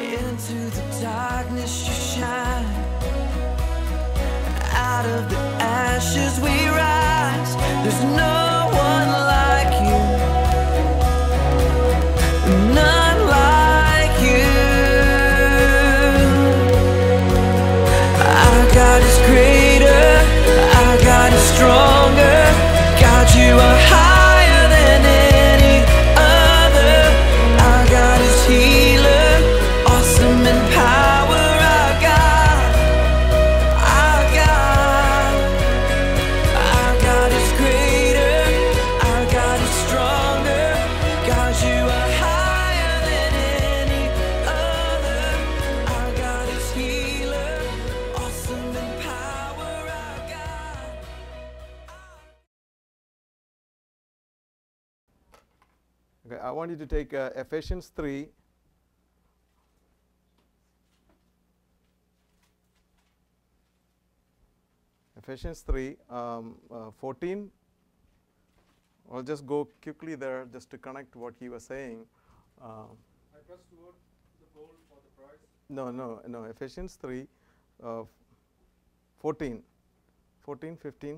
Into the darkness you shine. Out of the ashes we rise. There's no one like you. None like you. Our God is greater. Our God is stronger. God, you are higher than any other. Our God is healer. Awesome in power. Our God. Our God. Our God is greater. Our God is stronger. God, you are higher than any other. Our God is healer. Awesome in power. Our God. Okay, I want you to take uh, Ephesians 3. Ephesians 3, um, uh, 14. I'll just go quickly there just to connect what he was saying. Uh, I press toward the goal for the prize. no, no, no. Ephesians 3, uh, 14. 14, 15.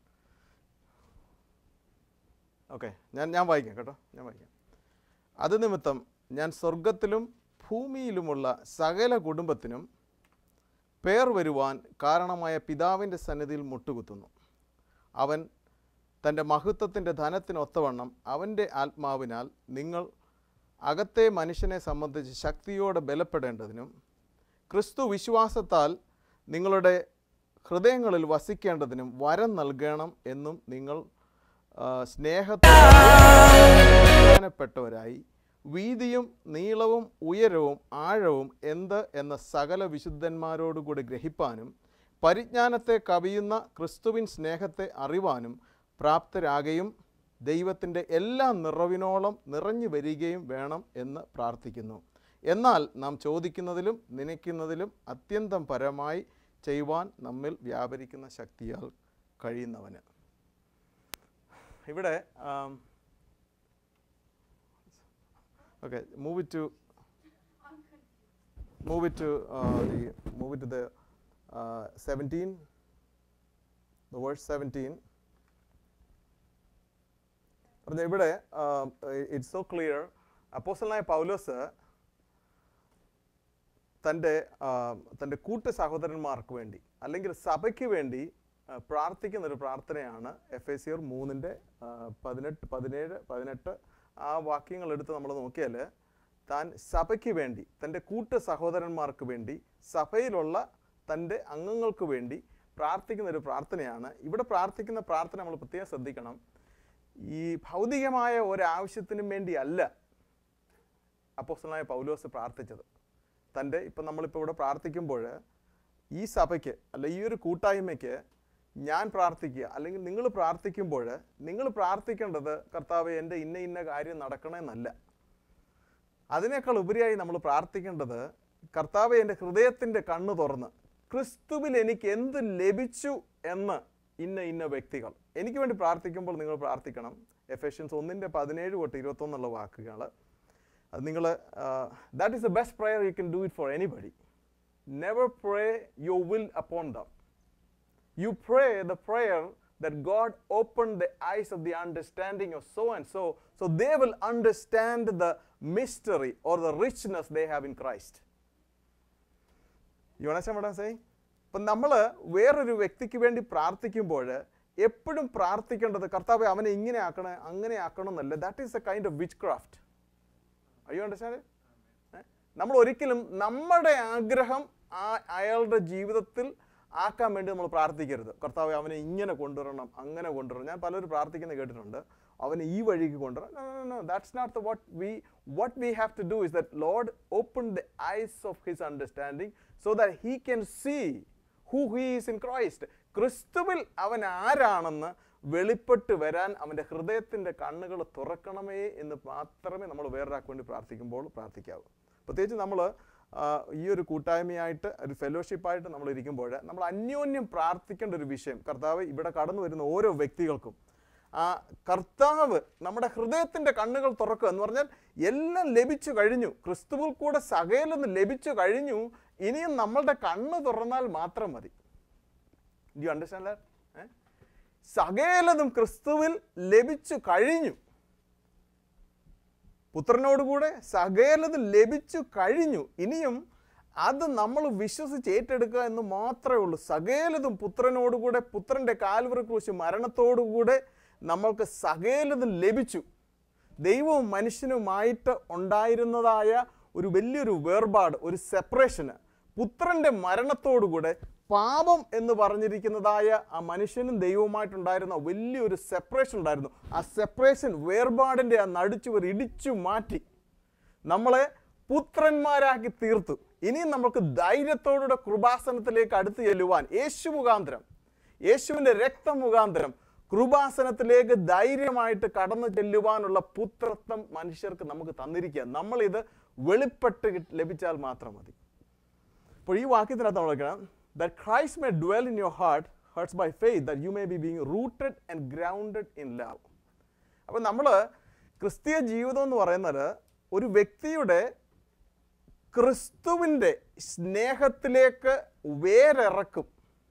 Okay ഞാൻ ഞാൻ വായിക്കാം കേട്ടോ ഞാൻ വായിക്കാം അത് നിമിത്തം ഞാൻ സ്വർഗത്തിലും ഭൂമിയിലുമുള്ള സകല കുടുംബത്തിനും പേർ വരുവാൻ കാരണമായ പിതാവിൻ്റെ സന്നിധിയിൽ മുട്ടുകുത്തുന്നു അവൻ തൻ്റെ മഹത്വത്തിൻ്റെ ധനത്തിനൊത്തവണ്ണം അവൻ്റെ ആത്മാവിനാൽ നിങ്ങൾ അകത്തെ മനുഷ്യനെ സംബന്ധിച്ച് ശക്തിയോടെ ബലപ്പെടേണ്ടതിനും ക്രിസ്തു വിശ്വാസത്താൽ നിങ്ങളുടെ ഹൃദയങ്ങളിൽ വസിക്കേണ്ടതിനും വരം നൽകണം എന്നും നിങ്ങൾ ആ, സ്നേഹപ്പെട്ടവരായി വീതിയും നീളവും ഉയരവും ആഴവും എന്ത് എന്ന സകല വിശുദ്ധന്മാരോടുകൂടി ഗ്രഹിപ്പാനും പരിജ്ഞാനത്തെ കവിയുന്ന ക്രിസ്തുവിൻ സ്നേഹത്തെ അറിവാനും പ്രാപ്തരാകുകയും ദൈവത്തിൻ്റെ എല്ലാ നിറവിനോളം നിറഞ്ഞു വരികയും വേണം എന്ന് പ്രാർത്ഥിക്കുന്നു എന്നാൽ നാം ചോദിക്കുന്നതിലും നനയ്ക്കുന്നതിലും അത്യന്തം പരമായി ചെയ്യുവാൻ നമ്മിൽ വ്യാപരിക്കുന്ന ശക്തിയാൽ കഴിയുന്നവന് ഇവിടെ okay move it to move it to the move it to the seventeen the word seventeen പറഞ്ഞ ഇവിടെ ഇറ്റ്സ് സോ ക്ലിയർ അപ്പോസ്റ്റലായ പൗലോസ് തൻ്റെ തൻ്റെ കൂട്ട സഹോദരന്മാർക്ക് വേണ്ടി അല്ലെങ്കിൽ സഭയ്ക്ക് വേണ്ടി ആ, പ്രാർത്ഥിക്കുന്ന ഒരു പ്രാർത്ഥനയാണ് എഫ് എ സിയർ മൂന്നിൻ്റെ പതിനെട്ട് പതിനേഴ് പതിനെട്ട് ആ വാക്യങ്ങൾ എടുത്ത് നമ്മൾ നോക്കിയാൽ താൻ സഭയ്ക്ക് വേണ്ടി തൻ്റെ കൂട്ട സഹോദരന്മാർക്ക് വേണ്ടി സഭയിലുള്ള തൻ്റെ അംഗങ്ങൾക്ക് വേണ്ടി പ്രാർത്ഥിക്കുന്ന ഒരു പ്രാർത്ഥനയാണ് ഇവിടെ പ്രാർത്ഥിക്കുന്ന പ്രാർത്ഥന നമ്മൾ പ്രത്യേകം ശ്രദ്ധിക്കണം ഈ ഭൗതികമായ ഒരാവശ്യത്തിനും വേണ്ടിയല്ല അപ്പോസ്റ്റലായ പൗലോസ് പ്രാർത്ഥിച്ചത് തൻ്റെ ഇപ്പം നമ്മളിപ്പോൾ ഇവിടെ പ്രാർത്ഥിക്കുമ്പോൾ ഈ സഭയ്ക്ക് അല്ല ഈ ഒരു കൂട്ടായ്മയ്ക്ക് ഞാൻ പ്രാർത്ഥിക്കുക അല്ലെങ്കിൽ നിങ്ങൾ പ്രാർത്ഥിക്കുമ്പോൾ നിങ്ങൾ പ്രാർത്ഥിക്കേണ്ടത് കർത്താവ് എൻ്റെ ഇന്ന ഇന്ന കാര്യം നടക്കണമെന്നല്ല അതിനേക്കാൾ ഉപരിയായി നമ്മൾ പ്രാർത്ഥിക്കേണ്ടത് കർത്താവ് എൻ്റെ ഹൃദയത്തിൻ്റെ കണ്ണ് തുറന്ന് ക്രിസ്തുവിൽ എനിക്ക് എന്ത് ലഭിച്ചു എന്ന് ഇന്ന ഇന്ന വ്യക്തികൾ എനിക്ക് വേണ്ടി പ്രാർത്ഥിക്കുമ്പോൾ നിങ്ങൾ പ്രാർത്ഥിക്കണം എഫേഷ്യൻസ് ഒന്നിൻ്റെ പതിനേഴ് തൊട്ട് ഇരുപത്തൊന്നുള്ള വാക്കുകൾ അത് നിങ്ങൾ that is the best prayer you can do it for anybody never pray your will upon them you pray the prayer that God open the eyes of the understanding of so and so, so they will understand the mystery or the richness they have in Christ. You understand what I'm saying? ഇപ്പം നമ്മൾ വേറൊരു വ്യക്തിക്ക് വേണ്ടി പ്രാർത്ഥിക്കുമ്പോൾ എപ്പോഴും പ്രാർത്ഥിക്കേണ്ടത് കർത്താവെ അവനെ ഇങ്ങനെ ആക്കണേ അങ്ങനെ ആക്കണം എന്നല്ല that is a kind of witchcraft അയ്യോ അണ്ടർസ്റ്റാൻഡ് നമ്മൾ ഒരിക്കലും നമ്മുടെ ആഗ്രഹം ആ അയാളുടെ ജീവിതത്തിൽ ആക്കാൻ വേണ്ടി നമ്മൾ പ്രാർത്ഥിക്കരുത് കർത്താവ് അവനെ ഇങ്ങനെ കൊണ്ടുവരണം അങ്ങനെ കൊണ്ടുവരണം ഞാൻ പലരും പ്രാർത്ഥിക്കുന്നത് കേട്ടിട്ടുണ്ട് അവനെ ഈ വഴിക്ക് കൊണ്ടുവരണം that's not the what we what we have to do is that lord open the eyes of his understanding so that he can see who he is in Christ ക്രിസ്തുവിൽ അവൻ ആരാണെന്ന് വെളിപ്പെട്ട് വരാൻ അവൻ്റെ ഹൃദയത്തിൻ്റെ കണ്ണുകൾ തുറക്കണമേ എന്ന് മാത്രമേ നമ്മൾ വേറൊരാൾക്ക് വേണ്ടി പ്രാർത്ഥിക്കുമ്പോൾ പ്രാർത്ഥിക്കാവൂ പ്രത്യേകിച്ച് നമ്മൾ ഈ ഒരു കൂട്ടായ്മയായിട്ട് ഒരു ഫെലോഷിപ്പായിട്ട് നമ്മൾ ഇരിക്കുമ്പോൾ നമ്മൾ അന്യോന്യം പ്രാർത്ഥിക്കേണ്ട ഒരു വിഷയം കർത്താവ് ഇവിടെ കടന്നു വരുന്ന ഓരോ വ്യക്തികൾക്കും ആ കർത്താവ് നമ്മുടെ ഹൃദയത്തിൻ്റെ കണ്ണുകൾ തുറക്കുക എന്ന് പറഞ്ഞാൽ എല്ലാം ലഭിച്ചു കഴിഞ്ഞു ക്രിസ്തുവിൽ കൂടെ സകലൊന്ന് ലഭിച്ചു കഴിഞ്ഞു ഇനിയും നമ്മളുടെ കണ്ണ് തുറന്നാൽ മാത്രം മതി യു അണ്ടർസ്റ്റാൻഡ് ദാറ്റ് സകലതും ക്രിസ്തുവിൽ ലഭിച്ചു കഴിഞ്ഞു പുത്രനോടുകൂടെ സകലതും ലഭിച്ചു കഴിഞ്ഞു ഇനിയും അത് നമ്മൾ വിശ്വസിച്ച് ഏറ്റെടുക്കുക എന്ന് മാത്രമേ ഉള്ളൂ സകലതും പുത്രനോടുകൂടെ പുത്രൻ്റെ കാൽവറി ക്രൂശ് മരണത്തോടുകൂടെ നമ്മൾക്ക് സകലതും ലഭിച്ചു ദൈവവും മനുഷ്യനുമായിട്ട് ഉണ്ടായിരുന്നതായ ഒരു വലിയൊരു വേർപാട് ഒരു സെപ്പറേഷന് പുത്രൻ്റെ മരണത്തോടുകൂടെ പാപം എന്ന് പറഞ്ഞിരിക്കുന്നതായ ആ മനുഷ്യനും ദൈവവുമായിട്ടുണ്ടായിരുന്ന വലിയൊരു സെപ്പറേഷൻ ഉണ്ടായിരുന്നു ആ സെപ്പറേഷൻ വേർപാടിൻ്റെ ആ നടിച്ചുവർ ഇടിച്ചു മാറ്റി നമ്മളെ പുത്രന്മാരാക്കി തീർത്തു ഇനിയും നമുക്ക് ധൈര്യത്തോടുകൂടെ കൃപാസനത്തിലേക്ക് അടുത്ത് ചെല്ലുവാൻ യേശു മുഖാന്തരം യേശുവിൻ്റെ രക്തം മുഖാന്തരം കൃപാസനത്തിലേക്ക് ധൈര്യമായിട്ട് കടന്നു ചെല്ലുവാനുള്ള പുത്രത്വം മനുഷ്യർക്ക് നമുക്ക് തന്നിരിക്കുക നമ്മളിത് വെളിപ്പെട്ട് കിട്ട്- ലഭിച്ചാൽ മാത്രം മതി അപ്പോൾ ഈ വാക്യത്തിനകത്ത് നമ്മൾ വെക്കണം that Christ may dwell in your heart hearts by faith that you may be being rooted and grounded in love അപ്പോൾ നമ്മൾ ക്രിസ്തീയ ജീവിതം എന്ന് പറയുന്നത് ഒരു വ്യക്തിയുടെ ക്രിസ്തുവിൻ്റെ സ്നേഹത്തിലേക്ക് വേരിറക്കും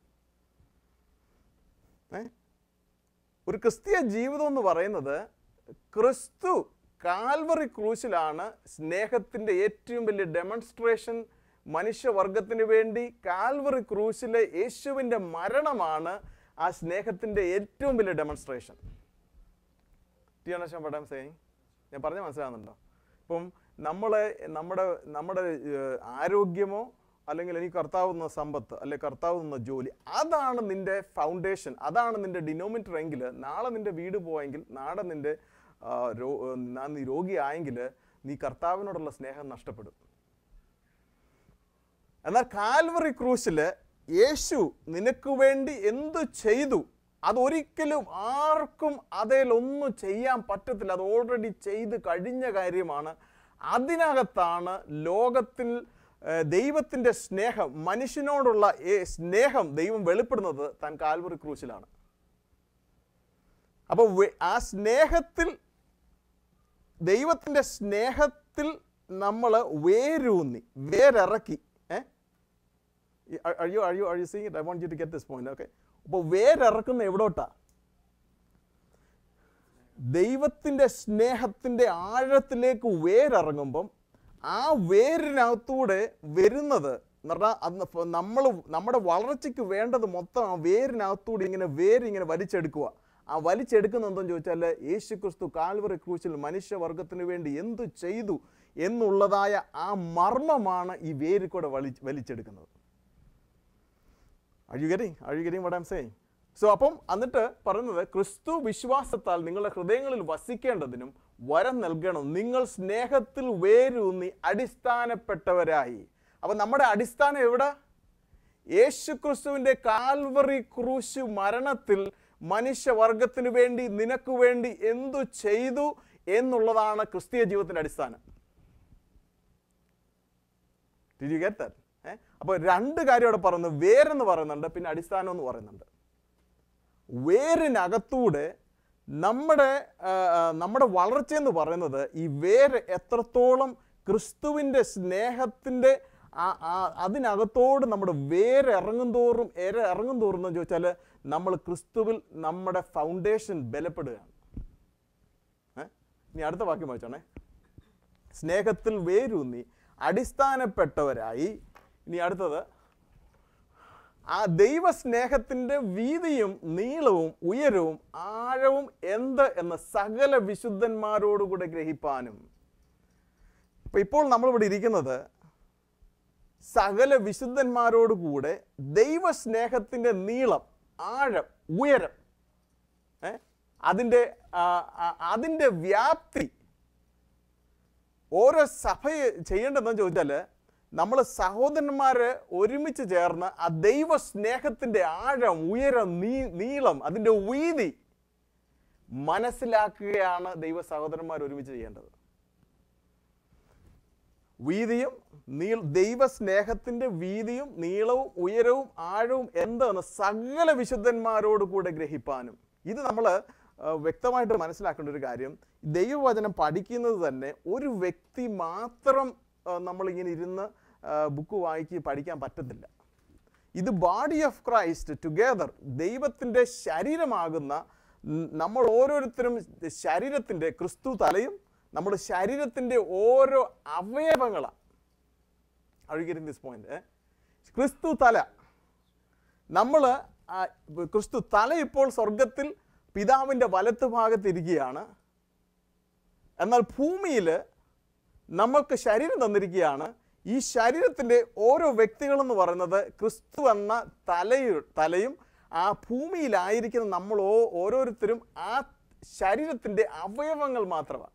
ഏ? ഒരു ക്രിസ്തീയ ജീവിതം എന്ന് പറയുന്നത് ക്രിസ്തു കാൽവറി ക്രൂശിലാണ് സ്നേഹത്തിൻ്റെ ഏറ്റവും വലിയ ഡെമോൺസ്ട്രേഷൻ മനുഷ്യവർഗത്തിന് വേണ്ടി കാൽവറി ക്രൂശിലെ യേശുവിൻ്റെ മരണമാണ് ആ സ്നേഹത്തിൻ്റെ ഏറ്റവും വലിയ ഡെമോൺസ്ട്രേഷൻ ടി അണ്ടർസ്റ്റാൻഡ് what I'm saying? ഞാൻ പറഞ്ഞ മനസ്സിലാകുന്നുണ്ടോ ഇപ്പം നമ്മളെ നമ്മുടെ നമ്മുടെ ഏഹ്, ആരോഗ്യമോ അല്ലെങ്കിൽ എനിക്ക് കർത്താവ് തന്ന സമ്പത്ത് അല്ലെ കർത്താവ് തന്ന ജോലി അതാണ് നിന്റെ ഫൗണ്ടേഷൻ അതാണ് നിന്റെ ഡിനോമിനേറ്റർ എങ്കിൽ നാളെ നിന്റെ വീട് പോയെങ്കിൽ നാളെ നിന്റെ ആ, രോ- ഏഹ്, നാ- നീ രോഗിയായെങ്കിൽ നീ കർത്താവിനോടുള്ള സ്നേഹം നഷ്ടപ്പെടും എന്നാൽ കാൽവറി ക്രൂശിൽ യേശു നിനക്ക് വേണ്ടി എന്തു ചെയ്തു അതൊരിക്കലും ആർക്കും അതിലൊന്നും ചെയ്യാൻ പറ്റത്തില്ല അത് ഓൾറെഡി ചെയ്ത് കഴിഞ്ഞ കാര്യമാണ് അതിനകത്താണ് ലോകത്തിൽ ഏഹ്, ദൈവത്തിൻ്റെ സ്നേഹം മനുഷ്യനോടുള്ള ഏ- സ്നേഹം ദൈവം വെളിപ്പെടുന്നത് താൻ കാൽവറി ക്രൂശിലാണ് അപ്പോൾ വെ- ആ സ്നേഹത്തിൽ ദൈവത്തിൻ്റെ സ്നേഹത്തിൽ നമ്മൾ വേരൂന്നി വേരിറക്കി ഏ are you are you are you seeing it i want you to get this point okay അപ്പോൾ വേരിറക്കുന്ന എവിടോട്ടാ ദൈവത്തിൻ്റെ സ്നേഹത്തിൻ്റെ ആഴത്തിലേക്ക് വേരിറങ്ങുമ്പം ആ വേരിനകത്തൂടെ വരുന്നത് എന്ന് പറഞ്ഞാൽ നമ്മൾ നമ്മുടെ വളർച്ചയ്ക്ക് വേണ്ടത് മൊത്തം ആ വേരിനകത്തൂടെ ഇങ്ങനെ വേരിങ്ങനെ വലിച്ചെടുക്കുക ആ വലിച്ചെടുക്കുന്ന എന്തെന്ന് ചോദിച്ചാൽ യേശു ക്രിസ്തു കാൽവറി ക്രൂശിൽ മനുഷ്യവർഗത്തിന് വേണ്ടി എന്തു ചെയ്തു എന്നുള്ളതായ ആ മർമ്മമാണ് ഈ വേരിൽ കൂടെ വലി വലിച്ചെടുക്കുന്നത് Are you getting? Are you getting what I'm saying? So അപ്പം എന്നിട്ട് പറയുന്നത് ക്രിസ്തു വിശ്വാസത്താൽ നിങ്ങളുടെ ഹൃദയങ്ങളിൽ വസിക്കേണ്ടതിനും വരം നൽകണം നിങ്ങൾ സ്നേഹത്തിൽ വേരൂന്നി അടിസ്ഥാനപ്പെട്ടവരായി അപ്പം നമ്മുടെ അടിസ്ഥാനം എവിടെ യേശു ക്രിസ്തുവിൻ്റെ കാൽവറി ക്രൂശ് മരണത്തിൽ മനുഷ്യവർഗത്തിന് വേണ്ടി നിനക്ക് വേണ്ടി എന്തു ചെയ്തു എന്നുള്ളതാണ് ക്രിസ്തീയ ജീവിതത്തിൻ്റെ അടിസ്ഥാനം Did you get that? ഏ? അപ്പോൾ രണ്ട് കാര്യം അവിടെ പറയുന്നു വേരെന്ന് പറയുന്നുണ്ട് പിന്നെ അടിസ്ഥാനം എന്ന് പറയുന്നുണ്ട് വേരിനകത്തൂടെ നമ്മുടെ ആ, ആ, നമ്മുടെ വളർച്ച എന്ന് പറയുന്നത് ഈ വേര് എത്രത്തോളം ക്രിസ്തുവിൻ്റെ സ്നേഹത്തിൻ്റെ ആ- ആ- അതിനകത്തോട് നമ്മുടെ വേര് ഇറങ്ങും തോറും എര ഇറങ്ങും തോറും എന്ന് ചോദിച്ചാൽ നമ്മൾ ക്രിസ്തുവിൽ നമ്മുടെ ഫൗണ്ടേഷൻ ബലപ്പെടുകയാണ് ഏ? ഇനി അടുത്ത വാക്യം വായിച്ചോണേ സ്നേഹത്തിൽ വേരൂന്നി അടിസ്ഥാനപ്പെട്ടവരായി ഇനി അടുത്തത് ആ ദൈവസ്നേഹത്തിൻ്റെ വീതിയും നീളവും ഉയരവും ആഴവും എന്ത് എന്ന് സകല വിശുദ്ധന്മാരോടുകൂടെ ഗ്രഹിപ്പാനും ഇപ്പൊ ഇപ്പോൾ നമ്മളിവിടെ ഇരിക്കുന്നത് സകല വിശുദ്ധന്മാരോടുകൂടെ ദൈവസ്നേഹത്തിൻ്റെ നീളം ആഴം ഉയരം ഏ? അതിൻ്റെ ആ, ആ, അതിൻ്റെ വ്യാപ്തി ഓരോ സഭ ചെയ്യേണ്ടതെന്ന് ചോദിച്ചാൽ നമ്മൾ സഹോദരന്മാർ ഒരുമിച്ച് ചേർന്ന് ആ ദൈവ സ്നേഹത്തിൻ്റെ ആഴം ഉയരം നീ നീളം അതിൻ്റെ വീതി മനസ്സിലാക്കുകയാണ് ദൈവ സഹോദരന്മാർ ഒരുമിച്ച് ചെയ്യേണ്ടത് വീതിയും നീൾ ദൈവ സ്നേഹത്തിൻ്റെ വീതിയും നീളവും ഉയരവും ആഴവും എന്തെന്ന് സകല വിശുദ്ധന്മാരോട് കൂടെ ഗ്രഹിപ്പാനും ഇത് നമ്മൾ ആ, വ്യക്തമായിട്ട് മനസ്സിലാക്കേണ്ട ഒരു കാര്യം ദൈവവചനം പഠിക്കുന്നത് തന്നെ ഒരു വ്യക്തി മാത്രം ആ, നമ്മളിങ്ങനെ ഇരുന്ന് ബുക്ക് വായിക്ക് പഠിക്കാൻ പറ്റത്തില്ല ഇത് ബോഡി ഓഫ് ക്രൈസ്റ്റ് ടുഗെദർ ദൈവത്തിൻ്റെ ശരീരമാകുന്ന ന- നമ്മൾ ഓരോരുത്തരും ശരീരത്തിൻ്റെ ക്രിസ്തു തലയും നമ്മുടെ ശരീരത്തിൻ്റെ ഓരോ അവയവങ്ങളാണ് അഴുകിരുന്ന ദിസ് പോയിന്റ് ക്രിസ്തു തല നമ്മൾ ക്രിസ്തു തല ഇപ്പോൾ സ്വർഗത്തിൽ പിതാവിൻ്റെ വലത്ത് ഭാഗത്തിരിക്കുകയാണ് എന്നാൽ ഭൂമിയിൽ നമ്മൾക്ക് ശരീരം തന്നിരിക്കുകയാണ് ഈ ശരീരത്തിൻ്റെ ഓരോ വ്യക്തികളെന്ന് പറയുന്നത് ക്രിസ്തു എന്ന തലയു തലയും ആ ഭൂമിയിലായിരിക്കുന്ന നമ്മൾ ഓ- ഓരോരുത്തരും ആ ശരീരത്തിൻ്റെ അവയവങ്ങൾ മാത്രമാണ്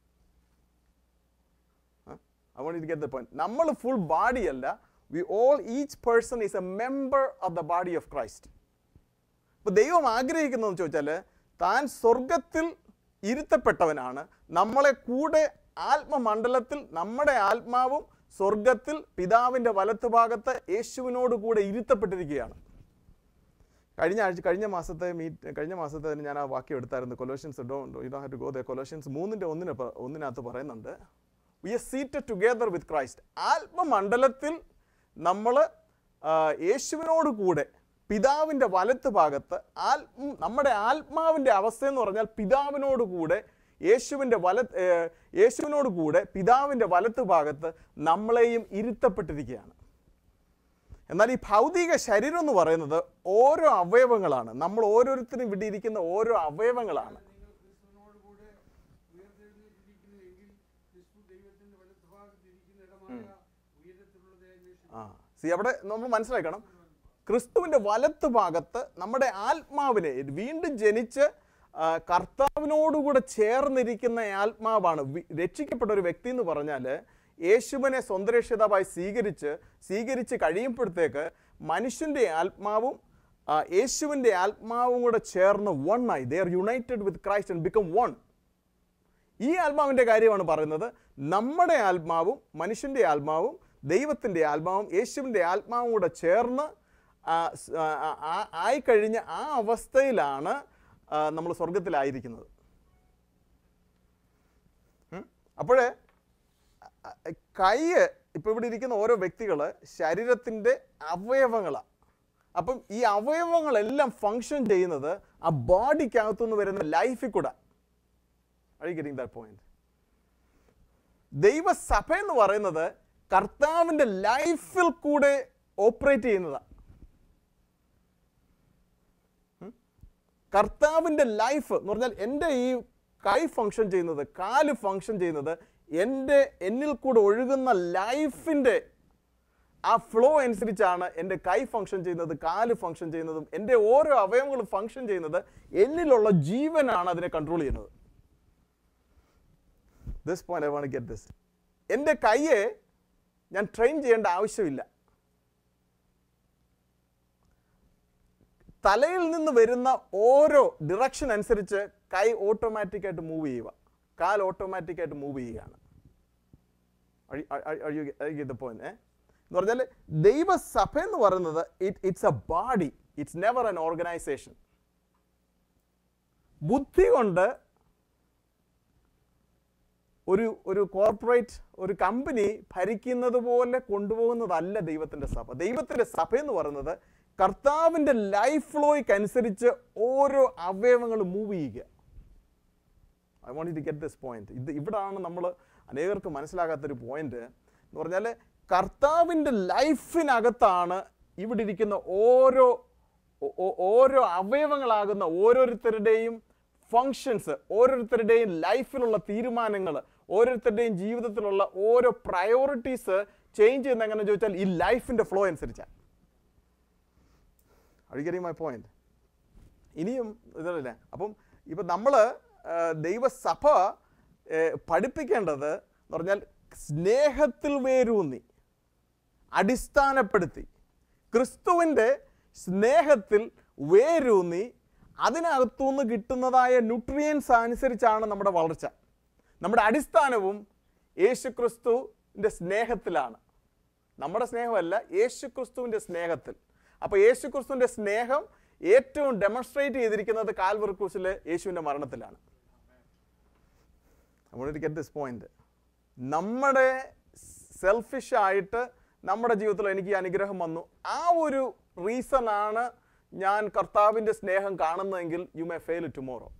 I want you to get the point. നമ്മൾ ഫുൾ ബാഡി അല്ല we all each person is a member of the body of Christ അപ്പോൾ ദൈവം ആഗ്രഹിക്കുന്നതെന്ന് ചോദിച്ചാൽ താൻ സ്വർഗത്തിൽ ഇരുത്തപ്പെട്ടവനാണ് നമ്മളെ കൂടെ ആത്മമണ്ഡലത്തിൽ നമ്മുടെ ആത്മാവും സ്വർഗത്തിൽ പിതാവിൻ്റെ വലത്തുഭാഗത്ത് യേശുവിനോട് കൂടെ ഇരുത്തപ്പെട്ടിരിക്കുകയാണ് കഴിഞ്ഞ ആഴ്ച കഴിഞ്ഞ മാസത്തെ മീറ്റ് കഴിഞ്ഞ മാസത്തെ തന്നെ ഞാൻ ആ വാക്യം എടുത്തായിരുന്നു Colossians do you do have to go the Colossians മൂന്നിൻ്റെ ഒന്നിന് പ- ഒന്നിനകത്ത് പറയുന്നുണ്ട് we are seated together with Christ ആത്മമണ്ഡലത്തിൽ നമ്മൾ യേശുവിനോട് കൂടെ പിതാവിൻ്റെ വലത്ത് ഭാഗത്ത് ആത്മ നമ്മുടെ ആത്മാവിൻ്റെ അവസ്ഥ എന്ന് പറഞ്ഞാൽ പിതാവിനോട് കൂടെ യേശുവിൻ്റെ വല ഏർ, യേശുവിനോട് കൂടെ പിതാവിൻ്റെ വലത്ത് ഭാഗത്ത് നമ്മളെയും ഇരുത്തപ്പെട്ടിരിക്കുകയാണ് എന്നാൽ ഈ ഭൗതിക ശരീരം എന്ന് പറയുന്നത് ഓരോ അവയവങ്ങളാണ് നമ്മൾ ഓരോരുത്തരും ഇവിടെ ഇരിക്കുന്ന ഓരോ അവയവങ്ങളാണ് നിങ്ങൾ ക്രിസ്തുവിനോടുകൂടെ ഉയർത്തെഴുന്നേറ്റിരിക്കുന്നുവെങ്കിൽ ക്രിസ്തു ദൈവത്തിന്റെ വലത്തുഭാഗത്തിരിക്കുന്ന ഇടമായ ഉയരത്തിലുള്ളത് അന്വേഷിക്കും ആ സി അവിടെ നമ്മൾ മനസ്സിലാക്കണം ക്രിസ്തുവിൻ്റെ വലത്ത് ഭാഗത്ത് നമ്മുടെ ആത്മാവിനെ വീണ്ടും ജനിച്ച് ആ, കർത്താവിനോടുകൂടെ ചേർന്നിരിക്കുന്ന ആത്മാവാണ് വി- രക്ഷിക്കപ്പെട്ട ഒരു വ്യക്തി എന്ന് പറഞ്ഞാൽ യേശുവിനെ സ്വന്തം രക്ഷിതാവായി സ്വീകരിച്ച് സ്വീകരിച്ച് കഴിയുമ്പോഴത്തേക്ക് മനുഷ്യൻ്റെ ആത്മാവും ആ, യേശുവിൻ്റെ ആത്മാവും കൂടെ ചേർന്ന് വൺ ആയി they are united with Christ and become one ഈ ആത്മാവിൻ്റെ കാര്യമാണ് പറയുന്നത് നമ്മുടെ ആത്മാവും മനുഷ്യൻ്റെ ആത്മാവും ദൈവത്തിൻ്റെ ആത്മാവും യേശുവിൻ്റെ ആത്മാവും കൂടെ ചേർന്ന് ആ, സ്- ആ, ആ, ആ, ആയിക്കഴിഞ്ഞ ആ അവസ്ഥയിലാണ് നമ്മൾ സ്വർഗത്തിലായിരിക്കുന്നത് അപ്പോഴേ കൈ ഇപ്പോൾ ഇവിടെ ഇരിക്കുന്ന ഓരോ വ്യക്തികൾ ശരീരത്തിൻ്റെ അവയവങ്ങളാണ് അപ്പം ഈ അവയവങ്ങളെല്ലാം ഫങ്ഷൻ ചെയ്യുന്നത് ആ ബോഡിക്കകത്തുനിന്ന് വരുന്ന ലൈഫിൽ കൂടെ Are you getting that point? ദൈവസഭ എന്ന് പറയുന്നത് കർത്താവിൻ്റെ ലൈഫിൽ കൂടെ ഓപ്പറേറ്റ് ചെയ്യുന്നതാണ് ഉം? കർത്താവിൻ്റെ ലൈഫ് എന്ന് പറഞ്ഞാൽ എൻ്റെ ഈ കൈ ഫങ്ഷൻ ചെയ്യുന്നത് കാല് ഫങ്ഷൻ ചെയ്യുന്നത് എൻ്റെ എന്നിൽ കൂടെ ഒഴുകുന്ന ലൈഫിൻ്റെ ആ ഫ്ലോ അനുസരിച്ചാണ് എൻ്റെ കൈ ഫങ്ഷൻ ചെയ്യുന്നത് കാല് ഫങ്ഷൻ ചെയ്യുന്നതും എൻ്റെ ഓരോ അവയവങ്ങളും ഫങ്ഷൻ ചെയ്യുന്നത് എന്നിലുള്ള ജീവനാണ് അതിനെ കൺട്രോൾ ചെയ്യുന്നത് this point I want get this എൻ്റെ കൈയെ ഞാൻ ട്രെയിൻ ചെയ്യേണ്ട ആവശ്യമില്ല തലയിൽ നിന്ന് വരുന്ന ഓരോ ഡിറക്ഷൻ അനുസരിച്ച് കൈ ഓട്ടോമാറ്റിക്കായിട്ട് മൂവ് ചെയ്യുക കാൽ ഓട്ടോമാറ്റിക്കായിട്ട് മൂവ് ചെയ്യുകയാണ് ദ പോയിന്റ് ഏ എന്ന് പറഞ്ഞാൽ ദൈവസഭ എന്ന് പറയുന്നത് it it's a body it's never an organisation ബുദ്ധി കൊണ്ട് ഒരു ഒരു കോർപ്പറേറ്റ് ഒരു കമ്പനി ഭരിക്കുന്നത് പോലെ കൊണ്ടുപോകുന്നതല്ല ദൈവത്തിൻ്റെ സഭ ദൈവത്തിൻ്റെ സഭ എന്ന് പറയുന്നത് കർത്താവിൻ്റെ ലൈഫ് ഫ്ലോയ്ക്ക് അനുസരിച്ച് ഓരോ അവയവങ്ങളും മൂവ് ചെയ്യുക I want to get this point ഇത് ഇവിടാണ് നമ്മൾ അനേകർക്ക് മനസ്സിലാകാത്തൊരു പോയിന്റ് എന്ന് പറഞ്ഞാൽ കർത്താവിൻ്റെ ലൈഫിനകത്താണ് ഇവിടെ ഇരിക്കുന്ന ഓരോ ഓ- ഓ- ഓരോ അവയവങ്ങളാകുന്ന ഓരോരുത്തരുടെയും ഫങ്ഷൻസ് ഓരോരുത്തരുടെയും ലൈഫിലുള്ള തീരുമാനങ്ങൾ ഓരോരുത്തരുടെയും ജീവിതത്തിലുള്ള ഓരോ പ്രയോറിറ്റീസ് ചേഞ്ച് ചെയ്യുന്ന എങ്ങനെ ചോദിച്ചാൽ ഈ ലൈഫിൻ്റെ ഫ്ലോ അനുസരിച്ചാണ് അഴികരി മൈ പോയിന്റ് ഇനിയും ഇതല്ലേ അപ്പം ഇപ്പം നമ്മൾ ദൈവസഭ ഏർ, പഠിപ്പിക്കേണ്ടത് എന്ന് പറഞ്ഞാൽ സ്നേഹത്തിൽ വേരൂന്നി അടിസ്ഥാനപ്പെടുത്തി ക്രിസ്തുവിൻ്റെ സ്നേഹത്തിൽ വേരൂന്നി അതിനകത്തുനിന്ന് കിട്ടുന്നതായ ന്യൂട്രിയൻസ് അനുസരിച്ചാണ് നമ്മുടെ വളർച്ച നമ്മുടെ അടിസ്ഥാനവും യേശു ക്രിസ്തുവിൻ്റെ സ്നേഹത്തിലാണ് നമ്മുടെ സ്നേഹമല്ല യേശു ക്രിസ്തുവിൻ്റെ സ്നേഹത്തിൽ അപ്പോൾ യേശു ക്രിസ്തുവിൻ്റെ സ്നേഹം ഏറ്റവും ഡെമോൺസ്ട്രേറ്റ് ചെയ്തിരിക്കുന്നത് കാൽവറി ക്രൂസിലെ യേശുവിൻ്റെ മരണത്തിലാണ് നമ്മൾ ഗെറ്റ് ദിസ് പോയിന്റ് നമ്മുടെ സെൽഫിഷ് ആയിട്ട് നമ്മുടെ ജീവിതത്തിൽ എനിക്ക് ഈ അനുഗ്രഹം വന്നു ആ ഒരു റീസൺ ആണ് ഞാൻ കർത്താവിൻ്റെ സ്നേഹം കാണുന്നതെങ്കിൽ you may fail tomorrow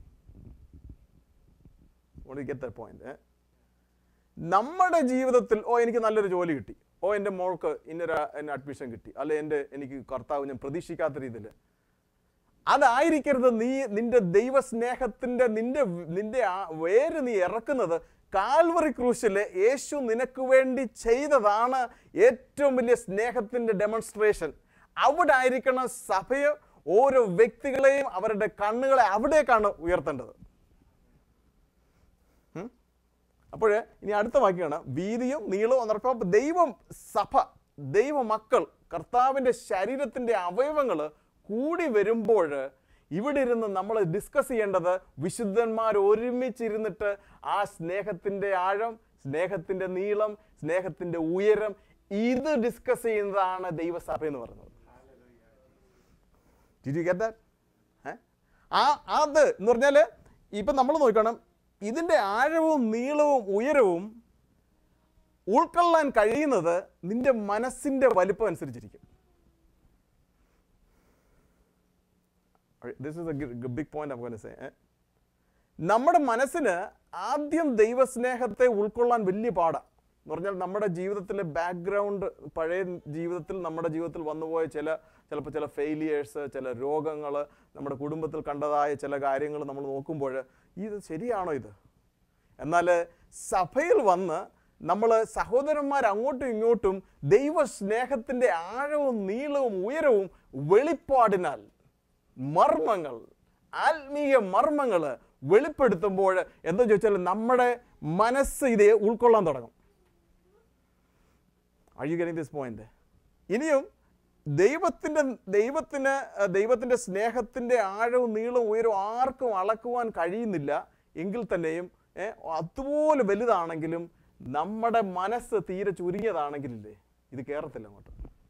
get the point നമ്മുടെ ജീവിതത്തിൽ ഓ എനിക്ക് നല്ലൊരു ജോലി കിട്ടി ഓ എൻ്റെ മോൾക്ക് ഇന്നൊരു എന്നെ അഡ്മിഷൻ കിട്ടി അല്ലെ എൻ്റെ എനിക്ക് കർത്താവ് ഞാൻ പ്രതീക്ഷിക്കാത്ത രീതിയിൽ അതായിരിക്കരുത് നീ നിന്റെ ദൈവസ്നേഹത്തിന്റെ നിന്റെ നിന്റെ ആ വേര് നീ ഇറക്കുന്നത് കാൽവറി ക്രൂശിലെ യേശു നിനക്ക് വേണ്ടി ചെയ്തതാണ് ഏറ്റവും വലിയ സ്നേഹത്തിന്റെ ഡെമോൺസ്ട്രേഷൻ അവിടെ ആയിരിക്കണം സഭയെ ഓരോ വ്യക്തികളെയും അവരുടെ കണ്ണുകളെ അവിടേക്കാണ് ഉയർത്തേണ്ടത് അപ്പോൾ ഇനി അടുത്ത വാക്യമാണ് വീതിയും നീളവും എന്നപ്പോൾ ദൈവം സഭ ദൈവമക്കൾ കർത്താവിൻ്റെ ശരീരത്തിൻ്റെ അവയവങ്ങൾ കൂടി വരുമ്പോൾ ഇവിടെ ഇരുന്ന് നമ്മൾ ഡിസ്കസ് ചെയ്യേണ്ടത് വിശുദ്ധന്മാർ ഒരുമിച്ചിരുന്നിട്ട് ആ സ്നേഹത്തിൻ്റെ ആഴം സ്നേഹത്തിൻ്റെ നീളം സ്നേഹത്തിൻ്റെ ഉയരം ഇത് ഡിസ്കസ് ചെയ്യുന്നതാണ് ദൈവസഭ എന്ന് പറയുന്നത് Did you get that? ഏ? ആ അത് എന്ന് പറഞ്ഞാൽ ഇപ്പം നമ്മൾ നോക്കണം ഇതിൻ്റെ ആഴവും നീളവും ഉയരവും ഉൾക്കൊള്ളാൻ കഴിയുന്നത് നിന്റെ മനസ്സിൻ്റെ വലിപ്പം അനുസരിച്ചിരിക്കും this is a big point നമുക്ക് സേ നമ്മുടെ മനസ്സിന് ആദ്യം ദൈവസ്നേഹത്തെ ഉൾക്കൊള്ളാൻ വലിയ പാടാണ് എന്ന് പറഞ്ഞാൽ നമ്മുടെ ജീവിതത്തിലെ ബാക്ക്ഗ്രൗണ്ട് പഴയ ജീവിതത്തിൽ നമ്മുടെ ജീവിതത്തിൽ വന്നുപോയ ചില ചിലപ്പോൾ ചില ഫെയിലിയേഴ്സ് ചില രോഗങ്ങൾ നമ്മുടെ കുടുംബത്തിൽ കണ്ടതായ ചില കാര്യങ്ങൾ നമ്മൾ നോക്കുമ്പോൾ ഇത് ശരിയാണോ ഇത് എന്നാൽ സഭയിൽ വന്ന് നമ്മൾ സഹോദരന്മാർ അങ്ങോട്ടും ഇങ്ങോട്ടും ദൈവസ്നേഹത്തിൻ്റെ ആഴവും നീളവും ഉയരവും വെളിപ്പാടിനാൽ മർമ്മങ്ങൾ ആത്മീയ മർമ്മങ്ങൾ വെളിപ്പെടുത്തുമ്പോൾ എന്താ ചോദിച്ചാൽ നമ്മുടെ മനസ്സ് ഇത് ഉൾക്കൊള്ളാൻ തുടങ്ങും Are you getting this point? ഇനിയും ദൈവത്തിൻ്റെ ദൈവത്തിന് അഹ് ദൈവത്തിൻ്റെ സ്നേഹത്തിൻ്റെ ആഴവും നീളവും ഉയരവും ആർക്കും അളക്കുവാൻ കഴിയുന്നില്ല എങ്കിൽ തന്നെയും ഏ, അതുപോലെ വലുതാണെങ്കിലും നമ്മുടെ മനസ്സ് തീരെ ചുരുങ്ങിയതാണെങ്കിലില്ലേ ഇത് കയറത്തില്ല അങ്ങോട്ട്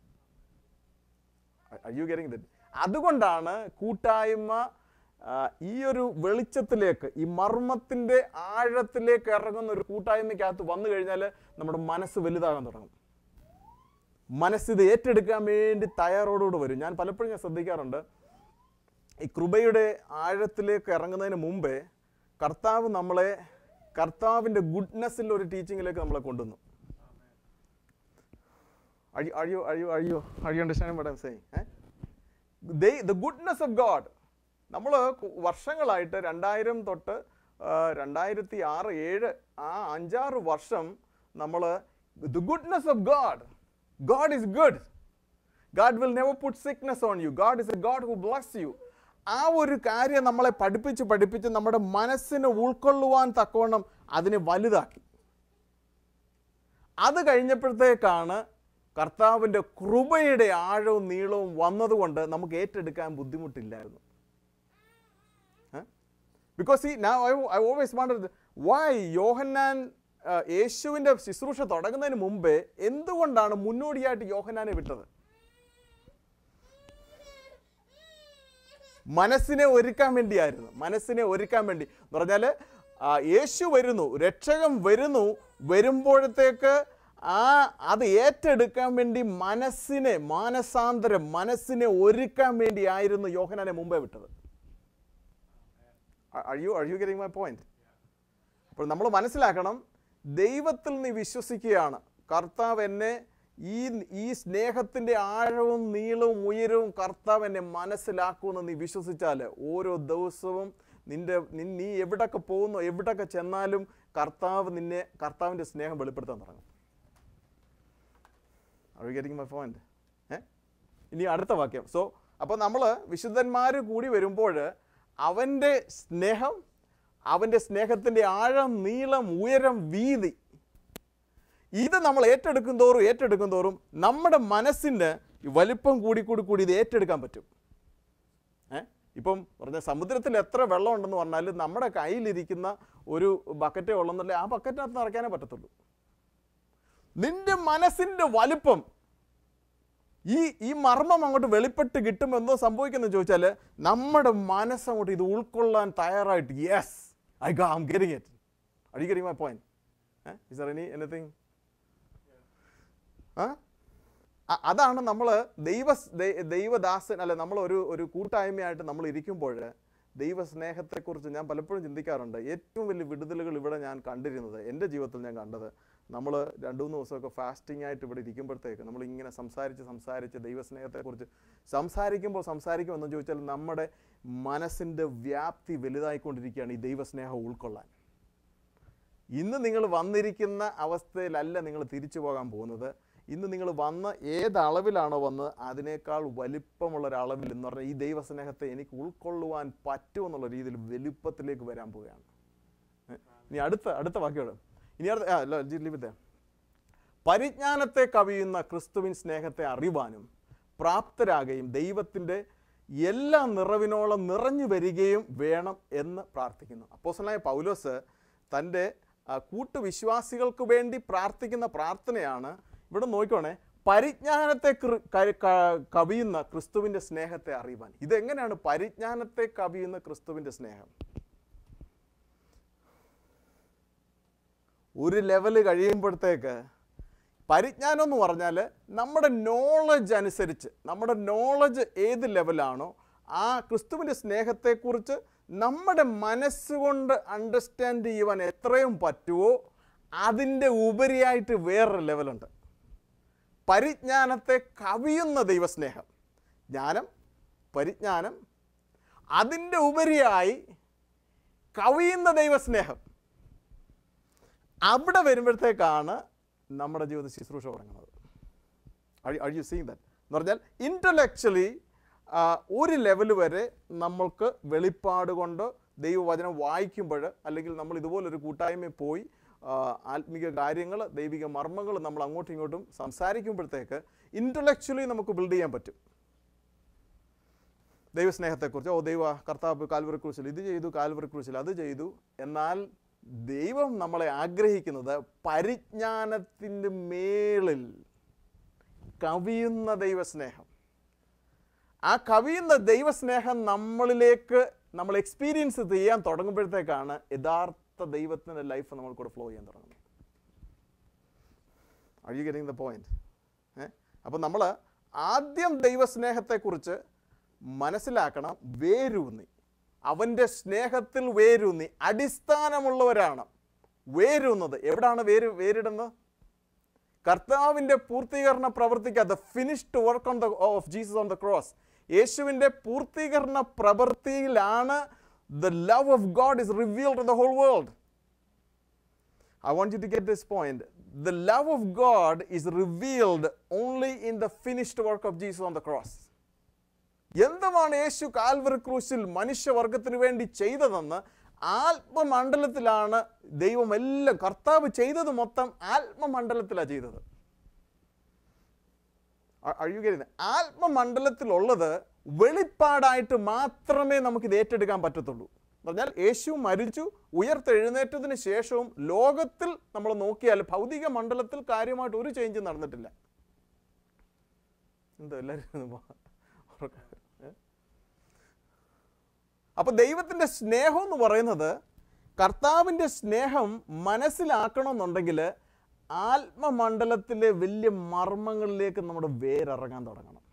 Are you getting that? അതുകൊണ്ടാണ് കൂട്ടായ്മ ആ, ഈ ഒരു വെളിച്ചത്തിലേക്ക് ഈ മർമ്മത്തിൻ്റെ ആഴത്തിലേക്ക് ഇറങ്ങുന്ന ഒരു കൂട്ടായ്മയ്ക്കകത്ത് വന്നു കഴിഞ്ഞാൽ നമ്മുടെ മനസ്സ് വലുതാകാൻ തുടങ്ങും മനസ്സ് ഇത് ഏറ്റെടുക്കാൻ വേണ്ടി തയ്യാറോടുകൂടി വരും ഞാൻ പലപ്പോഴും ഞാൻ ശ്രദ്ധിക്കാറുണ്ട് ഈ കൃപയുടെ ആഴത്തിലേക്ക് ഇറങ്ങുന്നതിന് മുമ്പേ കർത്താവ് നമ്മളെ കർത്താവിൻ്റെ ഗുഡ്നെസ്സിൽ ഒരു ടീച്ചിങ്ങിലേക്ക് നമ്മളെ കൊണ്ടുവന്നു Are you, are you, are you, are you, are you understanding what I'm saying? Eh? They, the goodness of God. നമ്മൾ വർഷങ്ങളായിട്ട് രണ്ടായിരം തൊട്ട് ആ, രണ്ടായിരത്തി ആറ് ഏഴ് ആ അഞ്ചാറ് വർഷം നമ്മൾ the goodness of God God is good God will never put sickness on you God is a God who bless you ആ ഒരു കാര്യം നമ്മളെ പഠിപ്പിച്ച് പഠിപ്പിച്ച് നമ്മുടെ മനസ്സിനെ ഉൾക്കൊള്ളുവാൻ തക്കവണ്ണം അതിനെ വലുതാക്കി അത് കഴിഞ്ഞപ്പോഴത്തേക്കാണ് കർത്താവിൻ്റെ കൃപയുടെ ആഴവും നീളവും വന്നതുകൊണ്ട് നമുക്ക് ഏറ്റെടുക്കാൻ ബുദ്ധിമുട്ടില്ലായിരുന്നു ബിക്കോസ് ഈ now I, I always wondered why Yohannan ആ, യേശുവിൻ്റെ ശുശ്രൂഷ തുടങ്ങുന്നതിന് മുമ്പേ എന്തുകൊണ്ടാണ് മുന്നോടിയായിട്ട് യോഹന്നാനെ വിട്ടത് മനസ്സിനെ ഒരുക്കാൻ വേണ്ടിയായിരുന്നു മനസ്സിനെ ഒരുക്കാൻ വേണ്ടി എന്ന് പറഞ്ഞാൽ യേശു വരുന്നു രക്ഷകൻ വരുന്നു വരുമ്പോഴത്തേക്ക് ആ അത് ഏറ്റെടുക്കാൻ വേണ്ടി മനസ്സിനെ മാനസാന്തരം മനസ്സിനെ ഒരുക്കാൻ വേണ്ടിയായിരുന്നു യോഹനാനെ മുമ്പേ വിട്ടത് Are you, are you getting my point? അപ്പോൾ നമ്മൾ മനസ്സിലാക്കണം ദൈവത്തിൽ നീ വിശ്വസിക്കുകയാണ് കർത്താവ് എന്നെ ഈ ഈ സ്നേഹത്തിൻ്റെ ആഴവും നീളവും ഉയരവും കർത്താവ് എന്നെ മനസ്സിലാക്കുമെന്ന് നീ വിശ്വസിച്ചാൽ ഓരോ ദിവസവും നിന്റെ നി- നീ എവിടൊക്കെ പോകുന്നു എവിടൊക്കെ ചെന്നാലും കർത്താവ് നിന്നെ കർത്താവിൻ്റെ സ്നേഹം വെളിപ്പെടുത്താൻ തുടങ്ങും Are you getting my point? ഏ ഇനി അടുത്ത വാക്യം സോ അപ്പോൾ നമ്മൾ വിശുദ്ധന്മാർ കൂടി വരുമ്പോൾ അവൻ്റെ സ്നേഹം അവൻ്റെ സ്നേഹത്തിൻ്റെ ആഴം നീളം ഉയരം വീതി ഇത് നമ്മൾ ഏറ്റെടുക്കും തോറും ഏറ്റെടുക്കും തോറും നമ്മുടെ മനസ്സിന് ഈ വലിപ്പം കൂടി കൂടി കൂടി ഇത് ഏറ്റെടുക്കാൻ പറ്റും ഏ ഇപ്പം പറഞ്ഞ സമുദ്രത്തിൽ എത്ര വെള്ളം ഉണ്ടെന്ന് പറഞ്ഞാൽ നമ്മുടെ കയ്യിലിരിക്കുന്ന ഒരു ബക്കറ്റേ ഉള്ളെന്നല്ലേ ആ ബക്കറ്റിനകത്ത് നിറയ്ക്കാനേ പറ്റത്തുള്ളൂ നിന്റെ മനസ്സിൻ്റെ വലിപ്പം ഈ ഈ മർമ്മം അങ്ങോട്ട് വെളിപ്പെട്ട് കിട്ടുമ്പോൾ എന്തോ സംഭവിക്കുന്നത് ചോദിച്ചാൽ നമ്മുടെ മനസ്സങ്ങോട്ട് ഇത് ഉൾക്കൊള്ളാൻ തയ്യാറായിട്ട് yes I go I'm getting it I getting my point is there any anything ആ അ- അതാണ് നമ്മൾ ദൈവ ദൈ- ദൈവദാസൻ അല്ല നമ്മൾ ഒരു ഒരു കൂട്ടായ്മയായിട്ട് നമ്മൾ ഇരിക്കുമ്പോൾ ദൈവസ്നേഹത്തെക്കുറിച്ച് ഞാൻ പലപ്പോഴും ചിന്തിക്കാറുണ്ട് ഏറ്റവും വലിയ വിടുതലുകൾ ഇവിടെ ഞാൻ കണ്ടിരുന്നത് എൻ്റെ ജീവിതത്തിൽ ഞാൻ കണ്ടത് നമ്മൾ രണ്ട് മൂന്ന് ദിവസമൊക്കെ ഫാസ്റ്റിംഗ് ആയിട്ട് ഇവിടെ ഇരിക്കുമ്പോഴത്തേക്ക് നമ്മൾ ഇങ്ങനെ സംസാരിച്ച് സംസാരിച്ച് ദൈവസ്നേഹത്തെക്കുറിച്ച് സംസാരിക്കുമ്പോൾ സംസാരിക്കുമെന്ന് ചോദിച്ചാൽ നമ്മുടെ മനസ്സിൻ്റെ വ്യാപ്തി വലുതായിക്കൊണ്ടിരിക്കുകയാണ് ഈ ദൈവസ്നേഹം ഉൾക്കൊള്ളാൻ ഇന്ന് നിങ്ങൾ വന്നിരിക്കുന്ന അവസ്ഥയിലല്ല നിങ്ങൾ തിരിച്ചു പോകാൻ പോകുന്നത് ഇന്ന് നിങ്ങൾ വന്ന ഏത് അളവിലാണോ വന്ന് അതിനേക്കാൾ വലിപ്പമുള്ള ഒരു അളവിൽ എന്ന് പറഞ്ഞാൽ ഈ ദൈവസ്നേഹത്തെ എനിക്ക് ഉൾക്കൊള്ളുവാൻ പറ്റുമെന്നുള്ള രീതിയിൽ വലുപ്പത്തിലേക്ക് വരാൻ പോവുകയാണ് ഏ? ഇനി അടുത്ത അടുത്ത വാക്യോട് ഇനി അടുത്ത ആ, അല്ല, ജി- leave it there. പരിജ്ഞാനത്തെ കവിയുന്ന ക്രിസ്തുവിൻ സ്നേഹത്തെ അറിവാനും പ്രാപ്തരാകുകയും ദൈവത്തിൻ്റെ എല്ലാ നിറവിനോളം നിറഞ്ഞു വരികയും വേണം എന്ന് പ്രാർത്ഥിക്കുന്നു അപ്പോസലായ പൗലോസ് തൻ്റെ ആ, കൂട്ടുവിശ്വാസികൾക്ക് വേണ്ടി പ്രാർത്ഥിക്കുന്ന പ്രാർത്ഥനയാണ് ഇവിടെ നോക്കിക്കോണേ പരിജ്ഞാനത്തെ കൃ- ക- ക- കവിയുന്ന ക്രിസ്തുവിൻ്റെ സ്നേഹത്തെ അറിയുവാൻ ഇതെങ്ങനെയാണ് പരിജ്ഞാനത്തെ കവിയുന്ന ക്രിസ്തുവിൻ്റെ സ്നേഹം ഒരു ലെവൽ കഴിയുമ്പോഴത്തേക്ക് പരിജ്ഞാനം എന്ന് പറഞ്ഞാൽ നമ്മുടെ നോളജ് അനുസരിച്ച് നമ്മുടെ നോളജ് ഏത് ലെവലാണോ ആ ക്രിസ്തുവിൻ്റെ സ്നേഹത്തെക്കുറിച്ച് നമ്മുടെ മനസ്സുകൊണ്ട് അണ്ടർസ്റ്റാൻഡ് ചെയ്യുവാൻ എത്രയും പറ്റുമോ അതിൻ്റെ ഉപരിയായിട്ട് വേറൊരു ലെവലുണ്ട് പരിജ്ഞാനത്തെ കവിയുന്ന ദൈവസ്നേഹം ജ്ഞാനം പരിജ്ഞാനം അതിൻ്റെ ഉപരിയായി കവിയുന്ന ദൈവസ്നേഹം അവിടെ വരുമ്പോഴത്തേക്കാണ് നമ്മുടെ ജീവിത ശുശ്രൂഷ തുടങ്ങുന്നത് അഴി യു സീങ് ദാറ്റ് എന്ന് പറഞ്ഞാൽ ഇൻ്റലക്ച്വലി ഒരു ലെവൽ വരെ നമ്മൾക്ക് വെളിപ്പാട് കൊണ്ട് ദൈവവചനം വായിക്കുമ്പോൾ അല്ലെങ്കിൽ നമ്മൾ ഇതുപോലൊരു കൂട്ടായ്മയിൽ പോയി ആ, ആത്മീക കാര്യങ്ങൾ ദൈവിക മർമ്മങ്ങൾ നമ്മൾ അങ്ങോട്ടും ഇങ്ങോട്ടും സംസാരിക്കുമ്പോഴത്തേക്ക് ഇൻ്റലക്ച്വലി നമുക്ക് ബിൽഡ് ചെയ്യാൻ പറ്റും ദൈവസ്നേഹത്തെക്കുറിച്ച് ഓ ദൈവ കർത്താവ് കാൽവറി ക്രൂശിൽ ഇത് ചെയ്തു കാൽവറി ക്രൂശിൽ അത് ചെയ്തു എന്നാൽ ദൈവം നമ്മളെ ആഗ്രഹിക്കുന്നത് പരിജ്ഞാനത്തിൻ്റെ മേളിൽ കവിയുന്ന ദൈവസ്നേഹം ആ കവിയുന്ന ദൈവസ്നേഹം നമ്മളിലേക്ക് നമ്മൾ എക്സ്പീരിയൻസ് ചെയ്യാൻ തുടങ്ങുമ്പോഴത്തേക്കാണ് യഥാർത്ഥ ദൈവത്തിൻ്റെ ലൈഫ് നമ്മൾ കൂടെ ഫ്ലോ ചെയ്യാൻ തുടങ്ങുന്നത് are you getting the point ഏ അപ്പം നമ്മൾ ആദ്യം ദൈവസ്നേഹത്തെക്കുറിച്ച് മനസ്സിലാക്കണം വേരൂന്നി അവൻ്റെ സ്നേഹത്തിൽ വേരൂന്നി അടിസ്ഥാനമുള്ളവരാണ് വേരൂന്നത് എവിടാണ് വേര് വേരിടുന്നത് കർത്താവിൻ്റെ പൂർത്തീകരണ പ്രവർത്തിക്ക് the finished work on the of Jesus on the cross യേശുവിൻ്റെ പൂർത്തീകരണ പ്രവൃത്തിയിലാണ് the love of God is revealed to the whole world I want you to get this point. The love of God is revealed only in the finished work of Jesus on the cross. എന്തുമാണ് യേശു Calvary ക്രൂശിൽ മനുഷ്യവർഗത്തിന് വേണ്ടി ചെയ്തതെന്ന് ആത്മമണ്ഡലത്തിലാണ് ദൈവം എല്ലാം കർത്താവ് ചെയ്തത് മൊത്തം ആത്മമണ്ഡലത്തിലാണ് ചെയ്തത് അഴുകരുത് ആത്മമണ്ഡലത്തിലുള്ളത് വെളിപ്പാടായിട്ട് മാത്രമേ നമുക്കിത് ഏറ്റെടുക്കാൻ പറ്റത്തുള്ളൂ എന്ന് പറഞ്ഞാൽ യേശു മരിച്ചു ഉയർത്തെഴുന്നേറ്റതിന് ശേഷവും ലോകത്തിൽ നമ്മൾ നോക്കിയാൽ ഭൗതിക മണ്ഡലത്തിൽ കാര്യമായിട്ട് ഒരു ചേഞ്ച് നടന്നിട്ടില്ല എന്താ എല്ലാവരും അപ്പൊ ദൈവത്തിന്റെ സ്നേഹം എന്ന് പറയുന്നത് കർത്താവിൻ്റെ സ്നേഹം മനസ്സിലാക്കണമെന്നുണ്ടെങ്കിൽ ആത്മമണ്ഡലത്തിലെ വലിയ മർമ്മങ്ങളിലേക്ക് നമ്മുടെ വേരിറങ്ങാൻ തുടങ്ങണം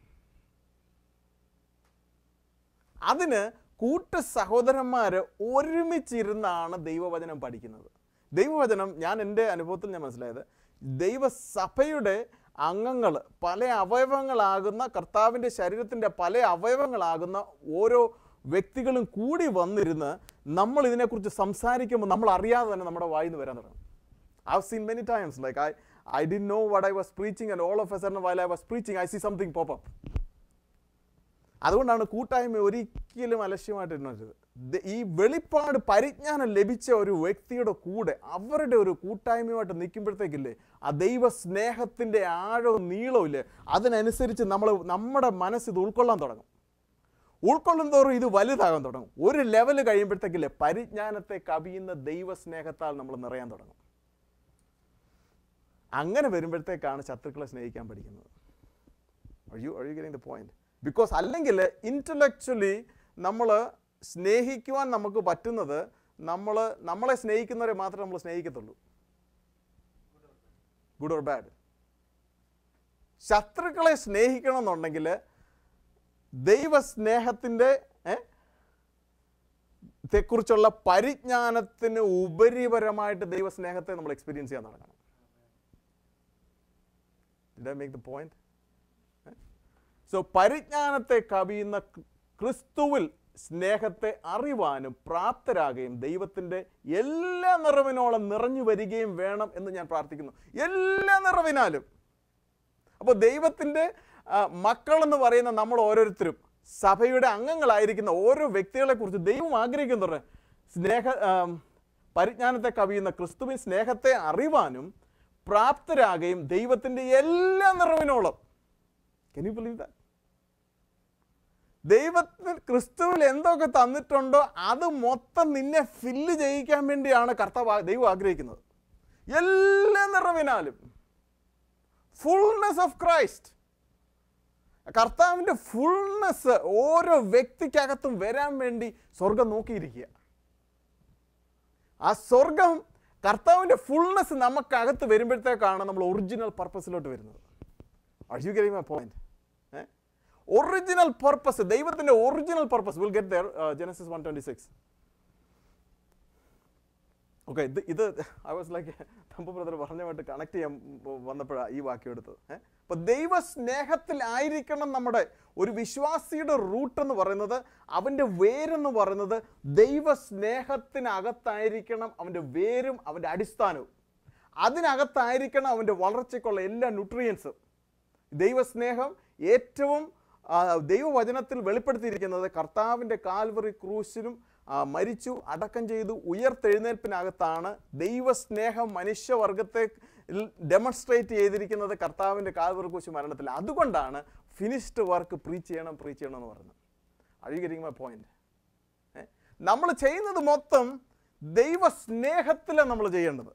അതിന് കൂട്ട് സഹോദരന്മാർ ഒരുമിച്ചിരുന്നാണ് ദൈവവചനം പഠിക്കുന്നത് ദൈവവചനം ഞാൻ എൻ്റെ അനുഭവത്തിൽ ഞാൻ മനസ്സിലായത് ദൈവസഭയുടെ അംഗങ്ങൾ പല അവയവങ്ങളാകുന്ന കർത്താവിൻ്റെ ശരീരത്തിൻ്റെ പല അവയവങ്ങളാകുന്ന ഓരോ വ്യക്തികളും കൂടി വന്നിരുന്ന് നമ്മൾ ഇതിനെക്കുറിച്ച് സംസാരിക്കുമ്പോൾ നമ്മൾ അറിയാതെ തന്നെ നമ്മുടെ വായിൽ നിന്ന് വരാൻ തുടങ്ങും I've seen many times, like I, I didn't know what I was preaching, and all of a sudden, while I was preaching, I see something pop up. അതുകൊണ്ടാണ് കൂട്ടായ്മ ഒരിക്കലും അലക്ഷ്യമായിട്ടിരുന്നത് ദ- ഈ വെളിപ്പാട് പരിജ്ഞാനം ലഭിച്ച ഒരു വ്യക്തിയുടെ കൂടെ അവരുടെ ഒരു കൂട്ടായ്മയുമായിട്ട് നിൽക്കുമ്പോഴത്തേക്കില്ലേ ആ ദൈവ സ്നേഹത്തിൻ്റെ ആഴവും നീളവും ഇല്ലേ അതിനനുസരിച്ച് നമ്മൾ നമ്മുടെ മനസ്സ് ഇത് ഉൾക്കൊള്ളാൻ തുടങ്ങും ഉൾക്കൊള്ളും തോറും ഇത് വലുതാകാൻ തുടങ്ങും ഒരു ലെവൽ കഴിയുമ്പോഴത്തേക്കില്ലേ പരിജ്ഞാനത്തെ കവിയുന്ന ദൈവ സ്നേഹത്താൽ നമ്മൾ നിറയാൻ തുടങ്ങും അങ്ങനെ വരുമ്പോഴത്തേക്കാണ് ശത്രുക്കളെ സ്നേഹിക്കാൻ പഠിക്കുന്നത് Are you, are you getting the point? Because അല്ലെങ്കിൽ ഇൻ്റലക്ച്വലി നമ്മൾ സ്നേഹിക്കുവാൻ നമുക്ക് പറ്റുന്നത് നമ്മൾ നമ്മളെ സ്നേഹിക്കുന്നവരെ മാത്രമേ നമ്മൾ സ്നേഹിക്കത്തുള്ളൂ ഗുഡ് ഓർ ബാഡ് ശത്രുക്കളെ സ്നേഹിക്കണം എന്നുണ്ടെങ്കിൽ ദൈവസ്നേഹത്തിൻ്റെ ഏ, ത്തെക്കുറിച്ചുള്ള പരിജ്ഞാനത്തിന് ഉപരിപരമായിട്ട് ദൈവസ്നേഹത്തെ നമ്മൾ എക്സ്പീരിയൻസ് ചെയ്യാൻ തുടങ്ങണം Did I make the point? So പരിജ്ഞാനത്തെ കവിയുന്ന ക്രി- ക്രിസ്തുവിൽ സ്നേഹത്തെ അറിവാനും പ്രാപ്തരാകുകയും ദൈവത്തിൻ്റെ എല്ലാ നിറവിനോളം നിറഞ്ഞു വരികയും വേണം എന്ന് ഞാൻ പ്രാർത്ഥിക്കുന്നു എല്ലാ നിറവിനാലും അപ്പോൾ ദൈവത്തിൻ്റെ ആ, മക്കളെന്ന് പറയുന്ന നമ്മൾ ഓരോരുത്തരും സഭയുടെ അംഗങ്ങളായിരിക്കുന്ന ഓരോ വ്യക്തികളെക്കുറിച്ച് ദൈവം ആഗ്രഹിക്കുന്നുണ്ട് സ്നേഹ ആ, പരിജ്ഞാനത്തെ കവിയുന്ന ക്രിസ്തുവിൻ സ്നേഹത്തെ അറിവാനും പ്രാപ്തരാകുകയും ദൈവത്തിൻ്റെ എല്ലാ നിറവിനോളം കെൻ യു ബിലീവ് ദാറ്റ് ദൈവത്തിന് ക്രിസ്തുവിൽ എന്തൊക്കെ തന്നിട്ടുണ്ടോ അത് മൊത്തം നിന്നെ ഫില്ല് ചെയ്യിക്കാൻ വേണ്ടിയാണ് കർത്താവ് ആ- ദൈവം ആഗ്രഹിക്കുന്നത് എല്ലാ നിറവിനാലും ഫുൾനെസ് ഓഫ് ക്രൈസ്റ്റ് കർത്താവിൻ്റെ ഫുൾനെസ് ഓരോ വ്യക്തിക്കകത്തും വരാൻ വേണ്ടി സ്വർഗം നോക്കിയിരിക്കുക ആ സ്വർഗം കർത്താവിൻ്റെ ഫുൾനെസ് നമുക്കകത്ത് വരുമ്പോഴത്തേക്കാണ് നമ്മൾ ഒറിജിനൽ പർപ്പസിലോട്ട് വരുന്നത് Are you getting my point? Eh? Original purpose ദൈവത്തിന്റെ original purpose will get the Genesis one twenty six okay ഇത് ഇത് I was like Thambu brother പറഞ്ഞുമായിട്ട് കണക്ട് ചെയ്യാൻ വന്നപ്പോഴാണ് ഈ വാക്യം എടുത്തത് ഏഹ് അപ്പൊ ദൈവ സ്നേഹത്തിലായിരിക്കണം നമ്മുടെ ഒരു വിശ്വാസിയുടെ റൂട്ട് എന്ന് പറയുന്നത് അവൻ്റെ വേരെന്ന് പറയുന്നത് ദൈവ സ്നേഹത്തിനകത്തായിരിക്കണം അവൻ്റെ വേരും അവൻ്റെ അടിസ്ഥാനവും അതിനകത്തായിരിക്കണം അവൻ്റെ വളർച്ചയ്ക്കുള്ള എല്ലാ ന്യൂട്രിയൻസും ദൈവസ്നേഹം ഏറ്റവും ആ, ദൈവവചനത്തിൽ വെളിപ്പെടുത്തിയിരിക്കുന്നത് കർത്താവിൻ്റെ കാൽവറി ക്രൂശിലും ആ, മരിച്ചു അടക്കം ചെയ്തു ഉയർത്തെഴുന്നേൽപ്പിനകത്താണ് ദൈവസ്നേഹം മനുഷ്യവർഗത്തെ ഡെമോൺസ്ട്രേറ്റ് ചെയ്തിരിക്കുന്നത് കർത്താവിൻ്റെ കാൽവറി ക്രൂശ് മരണത്തിൽ അതുകൊണ്ടാണ് ഫിനിഷ്ഡ് വർക്ക് പ്രീച്ച് ചെയ്യണം പ്രീച്ച് ചെയ്യണം എന്ന് പറയുന്നത് അഴുകരിക്കും മൈ പോയിന്റ് നമ്മൾ ചെയ്യുന്നത് മൊത്തം ദൈവസ്നേഹത്തിലാണ് നമ്മൾ ചെയ്യേണ്ടത്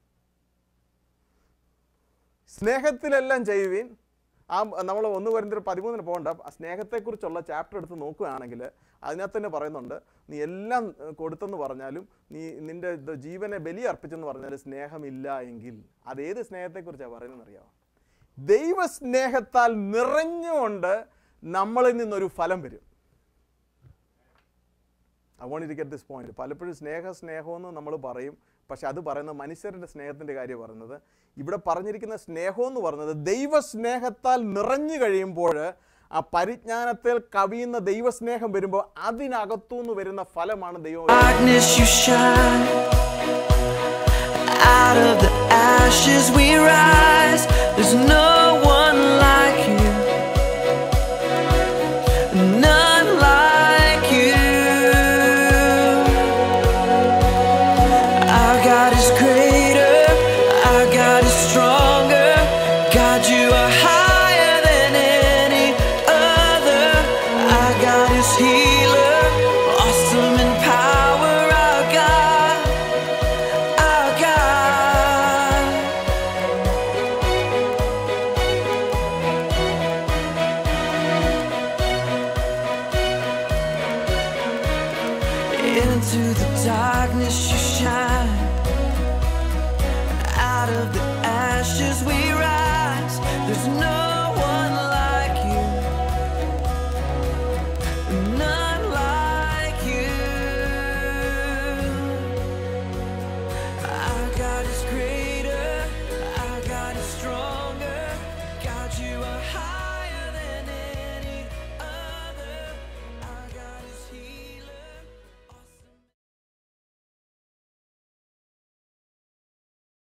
സ്നേഹത്തിലെല്ലാം ചെയ്യുവീൻ ആ നമ്മൾ ഒന്ന് വരുന്ന പതിമൂന്നിന് പോകണ്ട ആ സ്നേഹത്തെക്കുറിച്ചുള്ള ചാപ്റ്റർ എടുത്ത് നോക്കുകയാണെങ്കിൽ അതിനകത്ത് തന്നെ പറയുന്നുണ്ട് നീ എല്ലാം ഏർ, കൊടുത്തെന്ന് പറഞ്ഞാലും നീ നിന്റെ ഇത് ജീവനെ ബലി അർപ്പിച്ചെന്ന് പറഞ്ഞാൽ സ്നേഹമില്ല എങ്കിൽ അതേത് സ്നേഹത്തെക്കുറിച്ചാണ് പറയുന്നതെന്ന് അറിയാമോ ദൈവസ്നേഹത്താൽ നിറഞ്ഞുകൊണ്ട് നമ്മളിൽ നിന്നൊരു ഫലം വരും I want to get this point പലപ്പോഴും സ്നേഹ സ്നേഹമെന്ന് നമ്മൾ പറയും പക്ഷെ അത് പറയുന്ന മനുഷ്യരുടെ സ്നേഹത്തിൻ്റെ കാര്യം പറയുന്നത് ഇവിടെ പറഞ്ഞിരിക്കുന്ന സ്നേഹം എന്ന് പറയുന്നത് ദൈവസ്നേഹത്താൽ നിറഞ്ഞു കഴിയുമ്പോൾ ആ പരിജ്ഞാനത്തിൽ കവിയുന്ന ദൈവസ്നേഹം വരുമ്പോൾ അതിനകത്തുനിന്ന് വരുന്ന ഫലമാണ് ദൈവം darkness you shine. Out of the ashes we rise.